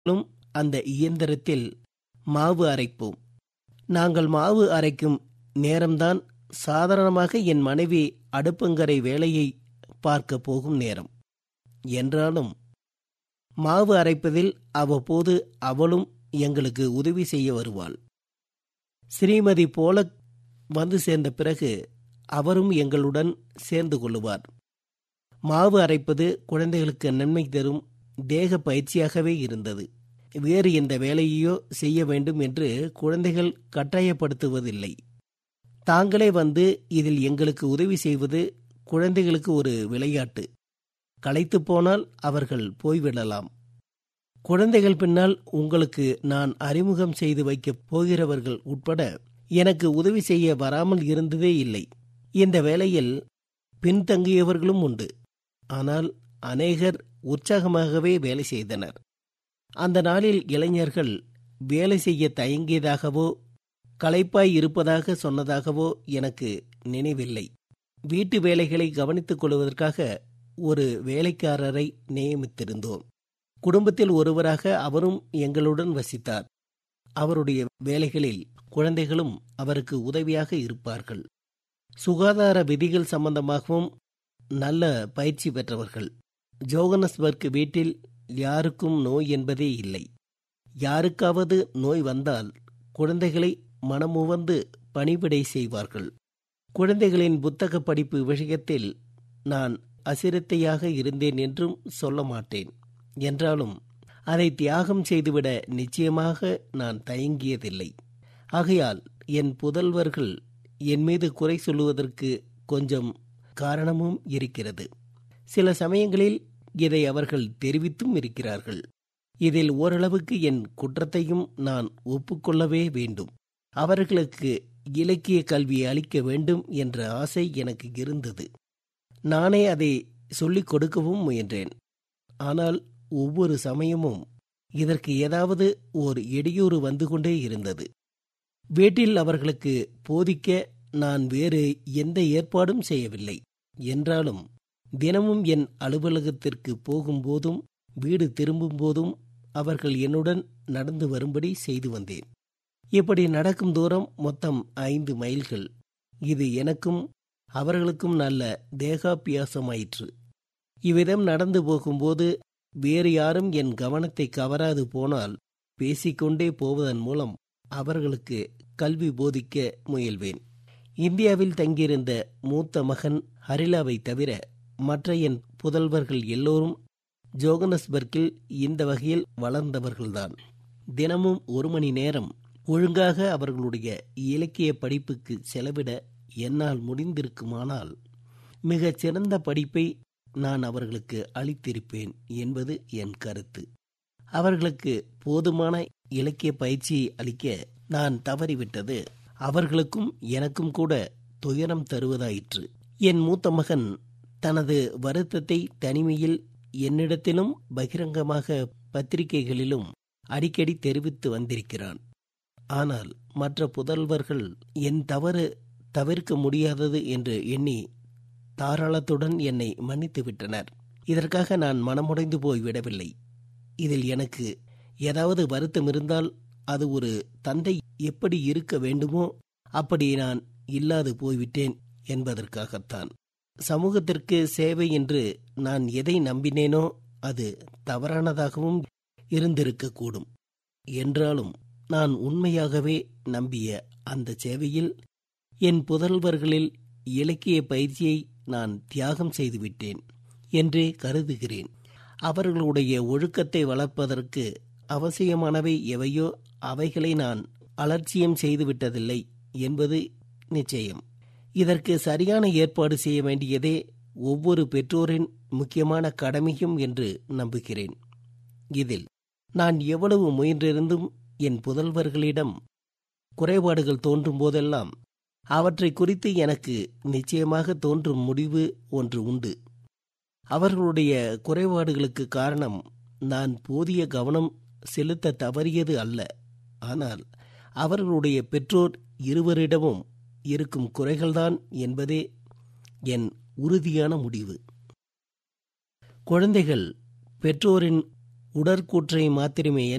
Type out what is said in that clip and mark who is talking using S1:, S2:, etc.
S1: லும் அந்த இயந்திரத்தில் மாவு அரைப்போம் நாங்கள் மாவு அரைக்கும் நேரம்தான் சாதாரணமாக என் மனைவி அடுப்பங்கரை வேலையை பார்க்க போகும் நேரம் என்றாலும் மாவு அரைப்பதில் அவ்வப்போது அவளும் எங்களுக்கு உதவி செய்ய வருவாள் ஸ்ரீமதி போல வந்து சேர்ந்த பிறகு அவரும் எங்களுடன் சேர்ந்து கொள்ளுவார் மாவு அரைப்பது குழந்தைகளுக்கு நன்மை தரும் தேக பயிற்சியாகவே இருந்தது வேறு எந்த வேலையையோ செய்ய வேண்டும் என்று குழந்தைகள் கட்டாயப்படுத்துவதில்லை தாங்களே வந்து இதில் எங்களுக்கு உதவி செய்வது குழந்தைகளுக்கு ஒரு விளையாட்டு களைத்து போனால் அவர்கள் போய்விடலாம் குழந்தைகள் பின்னால் உங்களுக்கு நான் அறிமுகம் செய்து வைக்கப் போகிறவர்கள் உட்பட எனக்கு உதவி செய்ய வராமல் இருந்ததே இல்லை இந்த வேளையில் பின்தங்கியவர்களும் உண்டு ஆனால் அநேகர் உற்சாகமாகவே வேலை செய்தனர் அந்த நாளில் இளைஞர்கள் வேலை செய்ய தயங்கியதாகவோ களைப்பாய் இருப்பதாக சொன்னதாகவோ எனக்கு நினைவில்லை வீட்டு வேலைகளை கவனித்துக் கொள்வதற்காக ஒரு வேலைக்காரரை நியமித்திருந்தோம் குடும்பத்தில் ஒருவராக அவரும் எங்களுடன் வசித்தார் அவருடைய வேலைகளில் குழந்தைகளும் அவருக்கு உதவியாக இருப்பார்கள் சுகாதார விதிகள் சம்பந்தமாகவும் நல்ல பயிற்சி பெற்றவர்கள் ஜோகனஸ்பர்க் வீட்டில் யாருக்கும் நோய் என்பதே இல்லை யாருக்காவது நோய் வந்தால் குழந்தைகளை மனமுவந்து பணிவிடை செய்வார்கள் குழந்தைகளின் புத்தக படிப்பு விஷயத்தில் நான் அசிரத்தையாக இருந்தேன் என்றும் சொல்ல மாட்டேன் என்றாலும் அதை தியாகம் செய்துவிட நிச்சயமாக நான் தயங்கியதில்லை ஆகையால் என் புதல்வர்கள் என் மீது குறை சொல்லுவதற்கு கொஞ்சம் காரணமும் இருக்கிறது சில சமயங்களில் இதை அவர்கள் தெரிவித்தும் இருக்கிறார்கள் இதில் ஓரளவுக்கு என் குற்றத்தையும் நான் ஒப்புக்கொள்ளவே வேண்டும் அவர்களுக்கு இலக்கிய கல்வி அளிக்க வேண்டும் என்ற ஆசை எனக்கு இருந்தது நானே அதை சொல்லிக் கொடுக்கவும் முயன்றேன் ஆனால் ஒவ்வொரு சமயமும் இதற்கு ஏதாவது ஓர் இடையூறு வந்து கொண்டே இருந்தது வீட்டில் அவர்களுக்கு போதிக்க நான் வேறு எந்த ஏற்பாடும் செய்யவில்லை என்றாலும் தினமும் என் அலுவலகத்திற்கு போகும்போதும் வீடு திரும்பும் போதும் அவர்கள் என்னுடன் நடந்து வரும்படி செய்து வந்தேன் இப்படி நடக்கும் தூரம் மொத்தம் ஐந்து மைல்கள் இது எனக்கும் அவர்களுக்கும் நல்ல தேகாபியாசமாயிற்று இவ்விதம் நடந்து போகும்போது வேறு யாரும் என் கவனத்தை கவராது போனால் பேசிக்கொண்டே போவதன் மூலம் அவர்களுக்கு கல்வி போதிக்க முயல்வேன் இந்தியாவில் தங்கியிருந்த மூத்த மகன் ஹரிலாவை தவிர மற்ற என் புதல்வர்கள் எல்லோரும் ஜோகனஸ்பர்க்கில் இந்த வகையில் வளர்ந்தவர்கள்தான் தினமும் ஒரு மணி நேரம் ஒழுங்காக அவர்களுடைய இலக்கிய படிப்புக்கு செலவிட என்னால் முடிந்திருக்குமானால் மிகச் சிறந்த படிப்பை நான் அவர்களுக்கு அளித்திருப்பேன் என்பது என் கருத்து அவர்களுக்கு போதுமான இலக்கிய பயிற்சியை அளிக்க நான் தவறிவிட்டது அவர்களுக்கும் எனக்கும் கூட துயரம் தருவதாயிற்று என் மூத்த மகன் தனது வருத்தத்தை தனிமையில் என்னிடத்திலும் பகிரங்கமாக பத்திரிகைகளிலும் அடிக்கடி தெரிவித்து வந்திருக்கிறான் ஆனால் மற்ற புதல்வர்கள் என் தவறு தவிர்க்க முடியாதது என்று எண்ணி தாராளத்துடன் என்னை மன்னித்து விட்டனர் இதற்காக நான் மனமுடைந்து போய் விடவில்லை இதில் எனக்கு ஏதாவது வருத்தம் இருந்தால் அது ஒரு தந்தை எப்படி இருக்க வேண்டுமோ அப்படி நான் இல்லாது போய்விட்டேன் என்பதற்காகத்தான் சமூகத்திற்கு சேவை என்று நான் எதை நம்பினேனோ அது தவறானதாகவும் இருந்திருக்கக்கூடும் என்றாலும் நான் உண்மையாகவே நம்பிய அந்த சேவையில் என் புதல்வர்களில் இலக்கிய பயிற்சியை நான் தியாகம் செய்துவிட்டேன் என்றே கருதுகிறேன் அவர்களுடைய ஒழுக்கத்தை வளர்ப்பதற்கு அவசியமானவை எவையோ அவைகளை நான் அலட்சியம் செய்துவிட்டதில்லை என்பது நிச்சயம் இதற்கு சரியான ஏற்பாடு செய்ய வேண்டியதே ஒவ்வொரு பெற்றோரின் முக்கியமான கடமையும் என்று நம்புகிறேன் இதில் நான் எவ்வளவு முயன்றிருந்தும் என் புதல்வர்களிடம் குறைபாடுகள் தோன்றும் போதெல்லாம் அவற்றை குறித்து எனக்கு நிச்சயமாக தோன்றும் முடிவு ஒன்று உண்டு அவர்களுடைய குறைபாடுகளுக்கு காரணம் நான் போதிய கவனம் செலுத்த தவறியது அல்ல ஆனால் அவர்களுடைய பெற்றோர் இருவரிடமும் இருக்கும் குறைகள்தான் என்பதே என் உறுதியான முடிவு குழந்தைகள் பெற்றோரின் உடற்கூற்றை மாத்திரமே